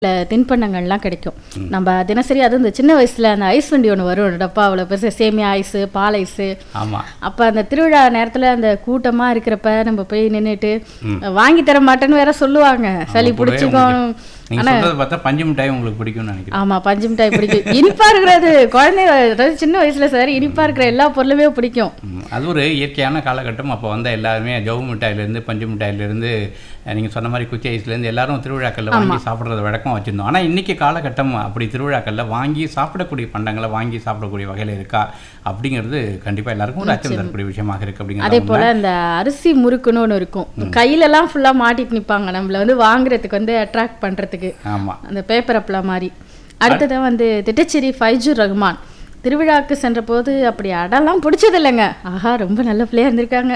இல்ல தின்பண்டங்கள்லாம் கிடைக்கும் நம்ம தினசரி அதுவும் இந்த சின்ன வயசுல அந்த ஐஸ் வண்டி ஒன்று வரும் டப்பாவில் பெருசு சேமியா ஐஸு பால் ஐஸு ஆமாம் அப்போ அந்த திருவிழா நேரத்துல அந்த கூட்டமா இருக்கிறப்ப நம்ம போய் நின்னுட்டு வாங்கி தர மாட்டேன்னு வேற சொல்லுவாங்க சளி பிடிச்சிக்கும் நீங்கள் சொல்கிறத பார்த்தா பஞ்சு மிட்டாய் உங்களுக்கு பிடிக்கும்னு நினைக்கிறேன் ஆமா பஞ்சு மிட்டாய் பிடிக்கும் இனிப்பா இருக்கிறது குழந்தை அதாவது சின்ன வயசுல சார் இனிப்பா இருக்கிற எல்லா பொருளுமே பிடிக்கும் ம், அது ஒரு இயற்கையான காலகட்டம் அப்போ வந்த எல்லாருமே ஜவு மிட்டாயிலேருந்து பஞ்சு மிட்டாயிலேருந்து நீங்கள் சொன்ன மாதிரி குச்சி ஐஸ்லேருந்து எல்லாரும் திருவிழாக்களில் வாங்கி சாப்பிட்றது வழக்கம் வச்சுருந்தோம் ஆனால் இன்றைக்கி காலகட்டம் அப்படி திருவிழாக்களில் வாங்கி சாப்பிடக்கூடிய பண்டங்களை வாங்கி சாப்பிடக்கூடிய வகையில் இருக்கா அப்படிங்கிறது கண்டிப்பாக எல்லாருக்கும் ஒரு அச்சம் தரக்கூடிய விஷயமாக இருக்குது அதே அப்படிங்கிறது போல இந்த அரிசி முறுக்குன்னு ஒன்று இருக்கும் கையில எல்லாம் ஃபுல்லா மாட்டிட்டு நிப்பாங்க நம்மள வந்து வாங்குறதுக்கு வந்து அட்ராக்ட் பண்றதுக்கு ஆமாம் அந்த பேப்பர் அப்பளம் மாதிரி அடுத்தது வந்து திட்டச்சேரி ஃபைஜூர் ரஹ்மான் திருவிழாக்கு சென்ற போது அப்படி அடெல்லாம் பிடிச்சது இல்லைங்க ஆஹா ரொம்ப நல்ல பிள்ளையா இருந்திருக்காங்க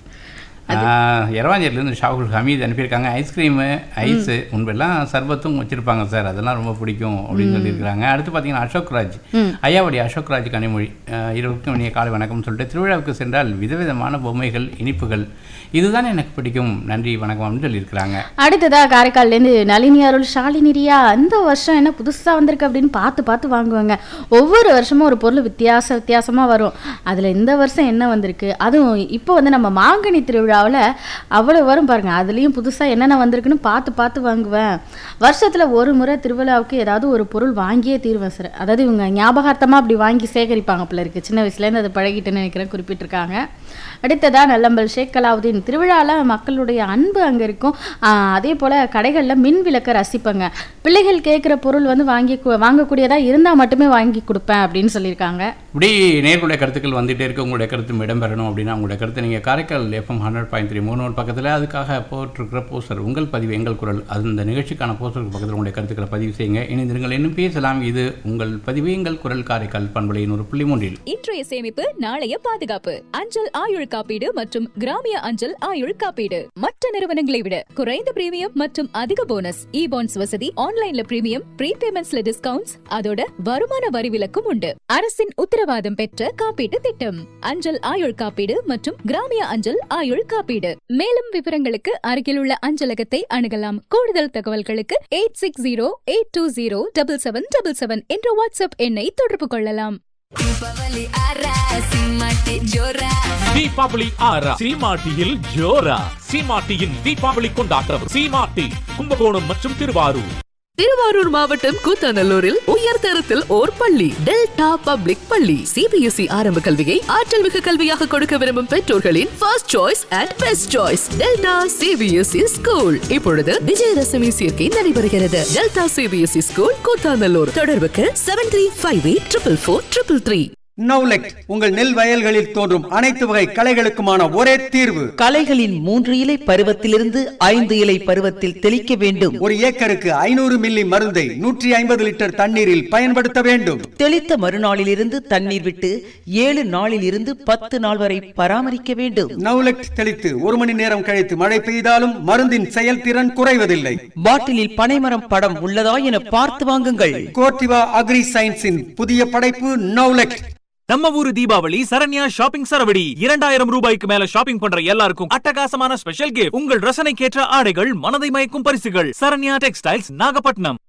இரவாஞ்சேரிலேருந்து ஷாகுல் ஹமீத் அனுப்பியிருக்காங்க ஐஸ்கிரீமு ஐஸு முன்பெல்லாம் சர்பத்தும் வச்சுருப்பாங்க சார் அதெல்லாம் ரொம்ப பிடிக்கும் அப்படின்னு சொல்லியிருக்காங்க அடுத்து பார்த்தீங்கன்னா அசோக் ராஜ் ஐயாவடி அசோக் ராஜ் கனிமொழி அஹ், இருவருக்கும் இனிய காலை வணக்கம்னு சொல்லிட்டு திருவிழாவுக்கு சென்றால் விதவிதமான பொம்மைகள் இனிப்புகள் இதுதான் எனக்கு பிடிக்கும் நன்றி வணக்கம் அப்படின்னு சொல்லியிருக்கிறாங்க அடுத்ததா காரைக்கால்லேருந்து நளினி அருள் ஷாலினி ரியா இந்த வருஷம் என்ன புதுசா வந்திருக்கு அப்படின்னு பார்த்து பார்த்து வாங்குவாங்க ஒவ்வொரு வருஷமும் ஒரு பொருள் வித்தியாச வித்தியாசமா வரும் அதுல இந்த வருஷம் என்ன வந்திருக்கு அதுவும் இப்போ வந்து நம்ம மாங்கனி திருவிழாவில் அவ்வளவு வரும் பாருங்க அதுலயும் புதுசா என்னென்ன வந்திருக்குன்னு பார்த்து பார்த்து வாங்குவேன் வருஷத்துல ஒரு முறை திருவிழாவுக்கு ஏதாவது ஒரு பொருள் வாங்கியே தீருவேன் சார் அதாவது இவங்க ஞாபகார்த்தமா அப்படி வாங்கி சேகரிப்பாங்க போல இருக்கு சின்ன வயசுலேருந்து அதை பழகிட்டுன்னு நினைக்கிறேன் குறிப்பிட்டிருக்காங்க அடுத்ததா நல்லம்பல் ஷேக் கலாவுதீன் திருவிழால மக்களுடைய அன்பு அங்க இருக்கும் ஆஹ் அதே போல கடைகள்ல மின் விளக்க ரசிப்பங்க பிள்ளைகள் கேட்குற பொருள் வந்து வாங்கி கு- வாங்கக்கூடியதா இருந்தா மட்டுமே வாங்கி கொடுப்பேன் அப்படின்னு சொல்லியிருக்காங்க இப்படி நேர்களுடைய கருத்துக்கள் வந்துட்டே இருக்கு உங்களுடைய கருத்தும் இடம்பெறணும் அப்படின்னா உங்களுடைய கருத்தை நீங்கள் Karaikal FM hundred point three மூணு பக்கத்தில் அதுக்காக போட்டிருக்கிற போஸ்டர் உங்கள் பதிவு எங்கள் குரல் அது இந்த நிகழ்ச்சிக்கான போஸ்டருக்கு பக்கத்தில் உங்களுடைய கருத்துக்களை பதிவு செய்யுங்க இணைந்திருங்கள் இன்னும் பேசலாம் இது உங்கள் பதிவு எங்கள் குரல் காரைக்கால் பண்பலையின் ஒரு புள்ளி மூன்றில் இன்றைய சேமிப்பு நாளைய பாதுகாப்பு அஞ்சல் ஆயுள் காப்பீடு மற்றும் கிராமிய அஞ்சல் ஆயுள் காப்பீடு மற்ற நிறுவனங்களை விட குறைந்த பிரீமியம் மற்றும் அதிக போனஸ் இ பாண்ட்ஸ் வசதி ஆன்லைன்ல பிரீமியம் ப்ரீபேமெண்ட்ஸ்ல டிஸ்கவுண்ட்ஸ் அதோட வருமான வரி விலக்கும் உண்டு அரசின் உத்தரவாதம் பெற்ற காப்பீட்டு திட்டம் அஞ்சல் ஆயுள் காப்பீடு மற்றும் கிராமிய அஞ்சல் ஆயுள் காப்பீடு மேலும் விவரங்களுக்கு அருகில் உள்ள அஞ்சலகத்தை அணுகலாம் கூடுதல் தகவல்களுக்கு eight six zero eight two zero double seven double seven என்ற வாட்ஸ்அப் எண்ணை தொடர்பு கொள்ளலாம் ದೀಪಾವಳಿ ಆರ ಸಿಂಹಕ್ಕೆ ಜೋರ தீபாவளி ஆறா சீமாட்டியில் ஜோரா சீமாட்டியின் தீபாவளி கொண்டாட்டம் சீமாட்டி கும்பகோணம் மற்றும் திருவாரூர் திருவாரூர் மாவட்டம் கூத்தாநல்லூரில் உயர் தரத்தில் ஓர் பள்ளி டெல்டா பப்ளிக் பள்ளி சிபிஎஸ்இ ஆரம்ப கல்வியை ஆற்றல் மிகு கல்வியாக கொடுக்க விரும்பும் பெற்றோர்களின் first choice and best choice Delta CBSE school இப்பொழுது விஜயதசமி சேர்க்கை நடைபெறுகிறது டெல்டா சிபிஎஸ்இ ஸ்கூல் கூத்தாநல்லூர் தொடர்புக்கு seven three five eight triple four triple three நவுலெக் உங்கள் நெல் வயல்களில் தோன்றும் அனைத்து வகை களைகளுக்குமான ஒரே தீர்வு களைகளின் மூன்று இலை பருவத்திலிருந்து ஐந்து இலை பருவத்தில் தெளிக்க வேண்டும் ஒரு ஏக்கருக்கு ஐநூறு மில்லி மருந்தை நூற்றி ஐம்பது லிட்டர் தண்ணீரில் பயன்படுத்த வேண்டும் தெளித்த மறுநாளிலிருந்து தண்ணீர் விட்டு ஏழு நாளில் இருந்து பத்து நாள் வரை பராமரிக்க வேண்டும் நவுலெக் தெளித்து ஒரு மணி நேரம் கழித்து மழை பெய்தாலும் மருந்தின் செயல்திறன் குறைவதில்லை பாட்டிலில் பனைமரம் படம் உள்ளதா என பார்த்து வாங்குங்கள் கோர்டிவா அக்ரி சயின்ஸின் புதிய படைப்பு நவுலெக் நம்ம ஊரு தீபாவளி சரண்யா ஷாப்பிங் சரவடி இரண்டாயிரம் ரூபாய்க்கு மேல ஷாப்பிங் பண்ற எல்லாருக்கும் அட்டகாசமான ஸ்பெஷல் கிஃப்ட் உங்கள் ரசனைக்கேற்ற ஆடைகள் மனதை மயக்கும் பரிசுகள் சரண்யா டெக்ஸ்டைல்ஸ் நாகப்பட்டினம்